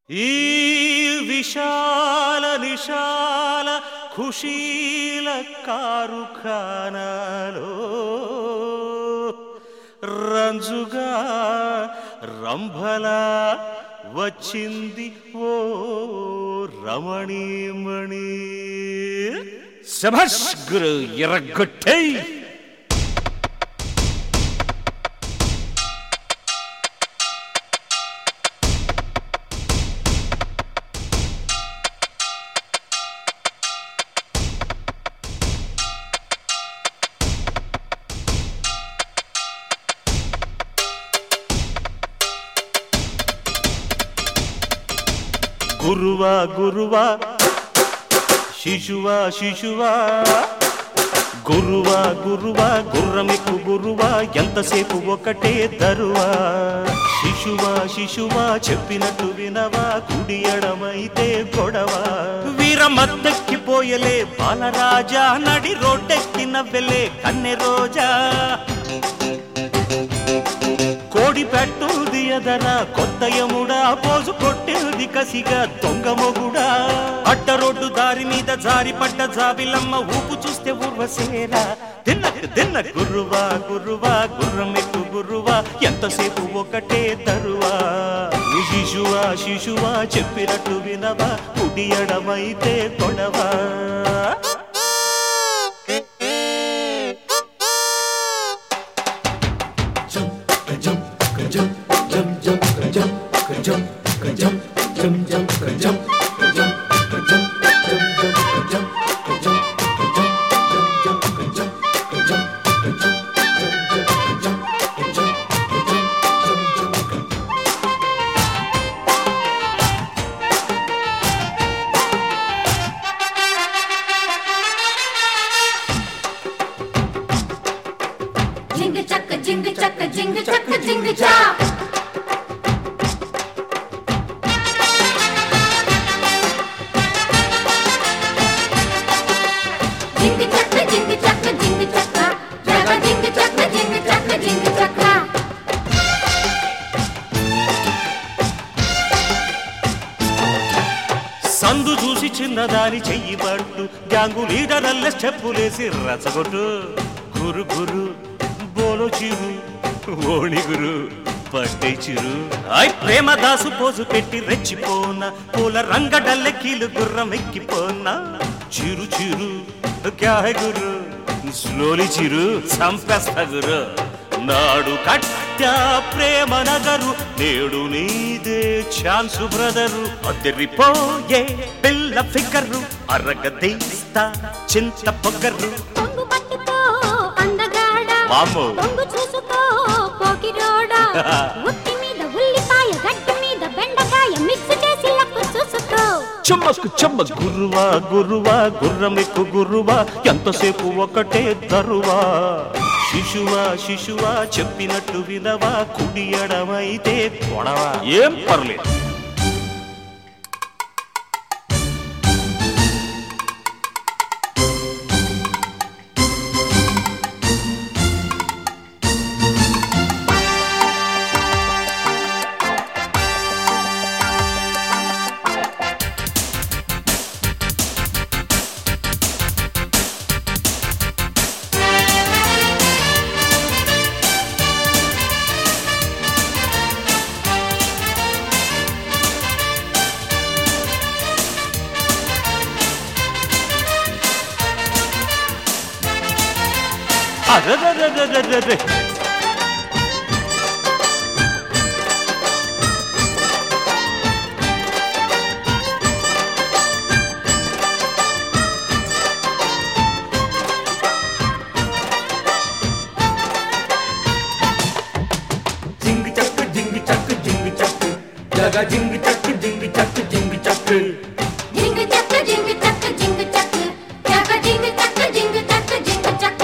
ఈ విశాల నిశాల ఖుషీల కారుఖానాలో రంజుగా రంభలా వచ్చింది ఓ రమణీమణి శభాష్ గురు ఎర్రగొట్టై గురువా గురువా శిశువా శిశువా గురువా గురువా గుర్రమిక్కు గురువా ఎంతసేపు ఒకటే దరువా శిశువా శిశువా చెప్పినట్టు వినవా కుడి ఎడమైతే గొడవ వీరమద్దెక్కిపోయలే బాలరాజా నడి రోడ్డెక్కిన వెలే కన్నె రోజా కోడి పెట్టుది ఎదరా కొత్త యముడా పోజు కొట్టేది కసిగా దొంగ మొగుడా అడ్డ రోడ్డు దారి మీద జారి పడ్డ జాబిలమ్మ ఊపు చూస్తే ఊర్వశేరా తిన్న తిన్న గురువా గురువా గుర్రమెట్టు గురువా ఎంతసేపు ఒకటే తరువా ఈ శిశువా శిశువా చెప్పినట్టు వినవా కుడి ఎడమైతే కొడవా జింగ చక్క జింగ చక్క జింగ చక్క జింగ చా జింగ చక్క జింగ చక్క జింగ చక్క జగ జింగ చక్క జింగ చక్క జింగ చక్క సందు చూసి చిన్నదాని చెయ్యి పట్టు గ్యాంగు లీడరల్ల స్టెప్పులేసి రచగొట్టు గురు గురు బోలో చిరు ఓణి గురు పట్టే చిరు ఐ ప్రేమ దాసు పోజు పెట్టి రెచ్చిపోన పూల రంగడల్లె కీలు గుర్రం ఎక్కిపోనా చిరు చిరు క్యా హై గురు స్లోలి చిరు చంపేస్తా గురు నాడు కట్టా ప్రేమ నగరు నేడు నీదే ఛాన్సు బ్రదరు అదిరిపోయే పిల్ల ఫికరు అరగదీస్తా చింత పొగరు పొంగు పట్టుకో అందగాడ వామ్మో. పొంగు చూసుకో పోకిరోడా ఉత్తి మీద ఉల్లిపాయ గడ్డి మీద బెండకాయ మిక్స్ చేసి లక్కు చూసుకో చెమ్మకు చెమ్మ గురువా గురువా గుర్రమెక్కు గురువా ఎంతసేపు ఒకటే దరువా శిశువా శిశువా చెప్పినట్టు వినవా కుడి ఎడమైతే కొడవా ఏం పర్లేదు అరెరెరెరెరెరె. జింగ్ చక్ జింగ్ చక్ జింగ్ చక్ జగ జింగ్ చక్ జింగ్ చక్ జింగ్ చక్ జింగ చక్క జింగ చక్క జింగ చక్క జగ జింగ చక్క జింగ చక్క జింగ చక్క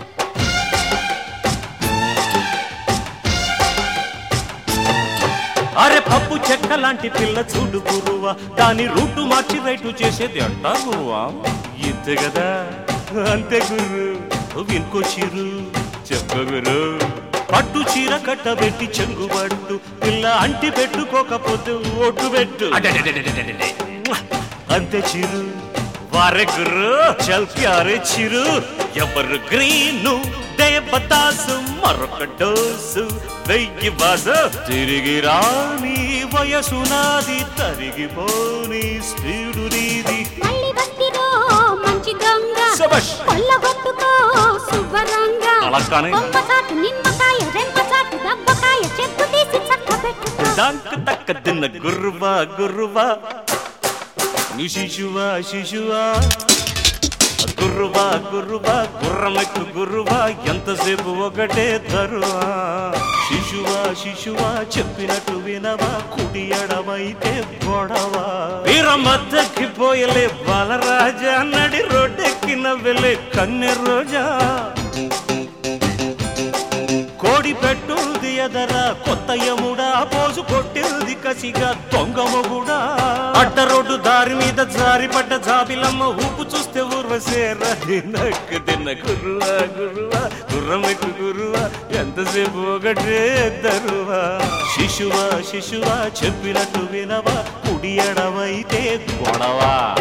అరే పప్పు చెక్క లాంటి పిల్ల చూడు గురువా దాని రూటు మార్చి రైటు చేసేది అంటా గురువా ఇంతే కదా అంతే గురు వినుకోచిరు చెప్ప గురు పట్టు చీర కట్టబెట్టి చెంగుబట్టు పిల్ల అంటి పెట్టుకోకపోతే ఒట్టు పెట్టు అడడడడడడడడే. అంతే చిరు వారె గురు చల్ ప్యారే చిరు ఎవరు గ్రీను దేవదాసు మరొక డోసు వెయ్యి బాజ తిరిగి రాని వయసు నాది తరిగిపోని స్పీడు నీది మళ్ళీ వస్తిరో మంచి దొంగ శభాష్. కొల్లగొట్టుకో శుభ్రంగా అలా కానీ. కొమ్మ చాటు నిమ్మకాయ రెంప చాటు దబ్బకాయ చెప్పు తీసి చక్క పెట్టుకో దంక తక్క తిన్న గుర్రువా గుర్రువా నీ శిశువా శిశువా గుర్రువా గుర్రువా గుర్రమెక్కు గుర్రువా ఎంతసేపు ఒకటే తరువా శిశువా శిశువా చెప్పినట్టు వినవా కుడి ఎడమైతే గొడవ వీరమద్దెక్కిపోయలే బాలరాజా నడి రోడ్డెక్కిన వెలే కన్నె రోజా కోడి పెట్టుంది ఎదరా కొత్త యముడా పోసు కొట్టింది కసిగా దొంగ మొగుడా అడ్డ రోడ్డు దారి మీద జారి పడ్డ జాబిలమ్మ ఊపు చూస్తే ఊర్వసేరా దినక్ దిన్న గురువా గురువా గుర్రమెక్కు గురువా ఎంతసేపు ఒకటే దరువా శిశువా శిశువా చెప్పినట్టు వినవా కుడి ఎడవైతే గొడవా